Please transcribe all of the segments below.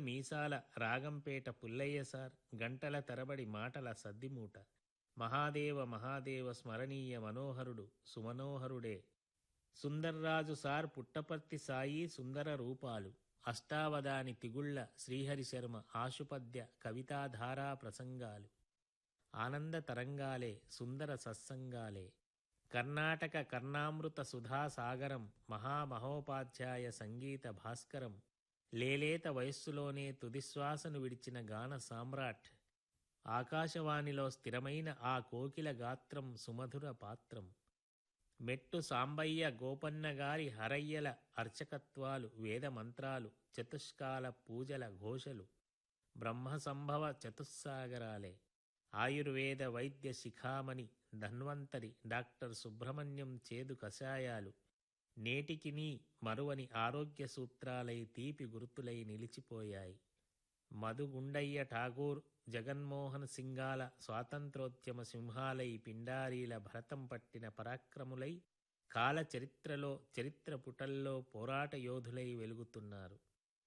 మీసాల Ragampeta Pullaiah sir గంటల తరబడి మాటల సద్దిమూట మహాదేవ మహాదేవ స్మరణీయ మనోహరుడు సుమనోహరుడే సుందర్రాజు సార్ పుట్టపర్తి సాయి సుందర రూపాలు అష్టావధాని తిగుళ్ళ శ్రీహరి శర్మ ఆశుపద్య కవితాధారా ప్రసంగాలు ఆనంద తరంగాలే సుందర సత్సంగాలే కర్ణాటక కర్ణామృత సుధా సాగరం మహామహోపాధ్యాయ సంగీత భాస్కరం లేలేత వయస్సులోనే తుదిశ్వాసను విడిచిన గాన సామ్రాట్ ఆకాశవాణిలో స్థిరమైన ఆ కోకిల గాత్రం సుమధుర పాత్రం మెట్టు సాంబయ్య గోపన్న గారి హరయ్యల అర్చకత్వాలు వేద మంత్రాలు చతుష్కాల పూజల ఘోషలు బ్రహ్మ సంభవ చతుస్సాగరాలే ఆయుర్వేద వైద్య శిఖామణి ధన్వంతరి డాక్టర్ సుబ్రహ్మణ్యం చేదు కషాయాలు నేటికినీ మరువని ఆరోగ్య సూత్రాలై తీపి గుర్తులై నిలిచిపోయాయి మధుగుండయ్య ఠాగూర్ జగన్మోహన్ సింగాల స్వాతంత్రోద్యమ సింహాలై పిండారీల భరతం పట్టిన పరాక్రములై కాల చరిత్రలో చరిత్ర పుటల్లో పోరాట యోధులై వెలుగుతున్నారు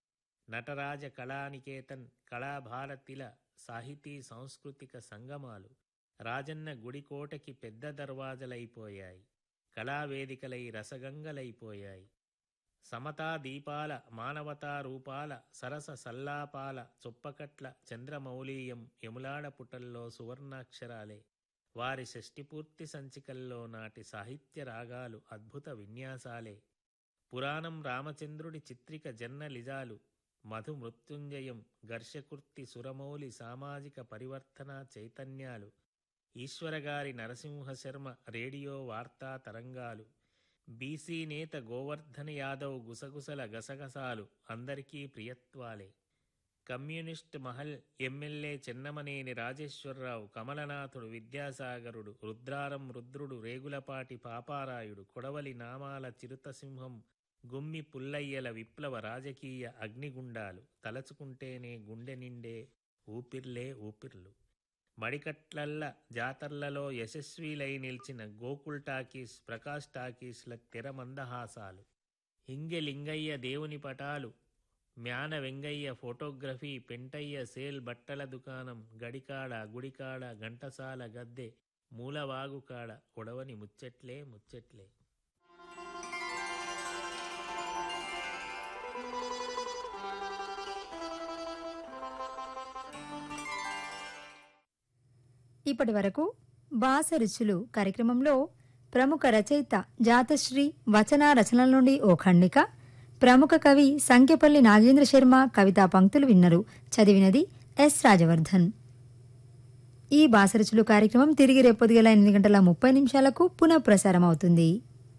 నటరాజ కళానికేతన్ కళాభారతిల సాహితీ సాంస్కృతిక సంగమాలు రాజన్న గుడికోటకి పెద్ద దర్వాజలైపోయాయి కళావేదికలై రసగంగలైపోయాయి సమతా దీపాల మానవతా రూపాల సరస సల్లాపాల చొప్పకట్ల చంద్రమౌళీయం యములాడ పుటల్లో సువర్ణాక్షరాలే వారి షష్టిపూర్తి సంచికల్లో నాటి సాహిత్య రాగాలు అద్భుత విన్యాసాలే పురాణం రామచంద్రుడి చిత్రిక జన్న లిజాలు మధు మృత్యుంజయం ఘర్షకుర్తి సురమౌలి సామాజిక పరివర్తన చైతన్యాలు ఈశ్వరగారి నరసింహ శర్మ రేడియో వార్తా తరంగాలు బీసీ నేత గోవర్ధన్ యాదవ్ గుసగుసల గసగసాలు అందరికీ ప్రియత్వాలే కమ్యూనిస్ట్ మహల్ ఎమ్మెల్యే చెన్నమనేని రాజేశ్వరరావు కమలనాథుడు విద్యాసాగరుడు రుద్రారం రుద్రుడు రేగులపాటి పాపారాయుడు కొడవలి నామాల చిరుతసింహం గుమ్మి పుల్లయ్యల విప్లవ రాజకీయ అగ్నిగుండాలు తలచుకుంటేనే గుండె నిండే ఊపిర్లే ఊపిర్లు మడికట్లల్ల జాతర్లలో యశస్వీలై నిలిచిన గోకుల్ టాకీస్ ప్రకాష్ టాకీస్ల తెర మందహాసాలు హింగె లింగయ్య దేవుని పటాలు మ్యాన వెంగయ్య ఫోటోగ్రఫీ పెంటయ్య సేల్ బట్టల దుకాణం గడికాడ గుడికాడ ఘంటసాల గద్దె మూలవాగుకాడ కొడవని ముచ్చట్లే ముచ్చట్లే ఇప్పటి వరకు బాస రుచులు కార్యక్రమంలో ప్రముఖ రచయిత జాతశ్రీ వచన రచనల నుండి ఓ ఖండిక ప్రముఖ కవి సంఖ్యపల్లి నాగేంద్ర శర్మ కవితా పంక్తులు విన్నరు చదివినది ఎస్ రాజవర్ధన్ ఈ బాసరుచులు కార్యక్రమం తిరిగి రేపొదిగల ఎనిమిది గంటల ముప్పై నిమిషాలకు పునః ప్రసారం అవుతుంది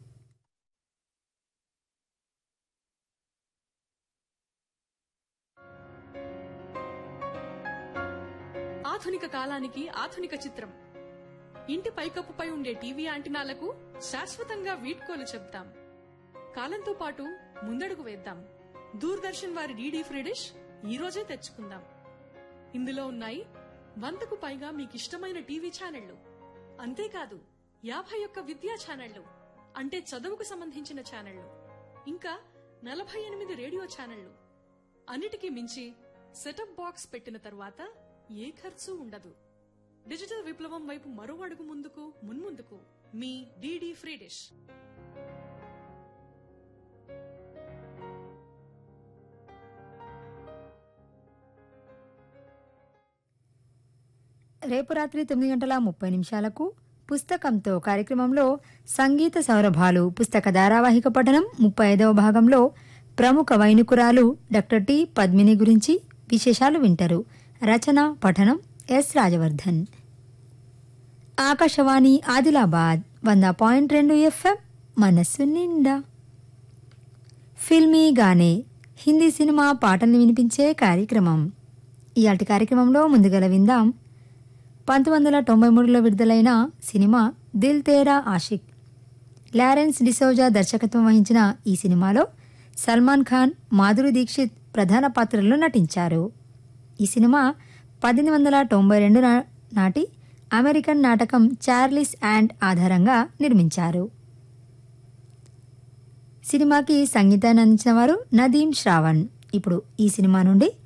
ఆధునిక కాలానికి ఆధునిక చిత్రం ఇంటి పైకప్పుపై ఉండే టీవీ యాంటినాలకు శాశ్వతంగా వీడ్కోలు చెప్తాం కాలంతో పాటు ముందడుగు వేద్దాం దూరదర్శన్ వారి డీడీ ఫ్రీ డిష్ ఈ రోజే తెచ్చుకుందాం ఇందులో ఉన్నాయి వందకు పైగా మీకు ఇష్టమైన టీవీ ఛానళ్లు అంతేకాదు యాభై ఒక్క విద్యా ఛానళ్లు అంటే చదువుకు సంబంధించిన ఛానళ్లు ఇంకా నలభై ఎనిమిది రేడియో ఛానళ్లు అన్నిటికీ మించి సెటప్ బాక్స్ పెట్టిన తర్వాత ఏ ఖర్చు ఉండదు డిజిటల్ విప్లవం వైపు మరో అడుగు ముందుకు మున్ముందుకు మీ డీడీ ఫ్రీ డిష్ రేపు రాత్రి తొమ్మిది గంటల ముప్పై నిమిషాలకు పుస్తకంతో కార్యక్రమంలో సంగీత సౌరభాలు పుస్తక ధారావాహిక పఠనం ముప్పై ఐదవ భాగంలో ప్రముఖ వైనుకురాలు డాక్టర్ టి పద్మిని గురించి విశేషాలు వింటారు రచన పఠనం ఎస్ రాజవర్ధన్ ఆకాశవాణి ఆదిలాబాద్ వంద పాయింట్ రెండు ఎఫ్ఎం మనస్సు నిండా ఫిల్మీ గానే హిందీ సినిమా పాటల్ని వినిపించే కార్యక్రమం ఇయాటి కార్యక్రమంలో ముందుగల విందాం పంతొమ్మిది వందల తొంభై మూడులో విడుదలైన సినిమా దిల్ తేరా ఆషిక్ లారెన్స్ డిసోజా దర్శకత్వం వహించిన ఈ సినిమాలో సల్మాన్ ఖాన్ మాధురి దీక్షిత్ ప్రధాన పాత్రల్లో నటించారు ఈ సినిమా పద్దెనిమిది వందల తొంభై రెండు నా- నాటి అమెరికన్ నాటకం చార్లిస్ అండ్ ఆధారంగా నిర్మించారు సినిమాకి సంగీతాన్ని అందించిన వారు నదీం శ్రావణ్ ఇప్పుడు ఈ సినిమా నుండి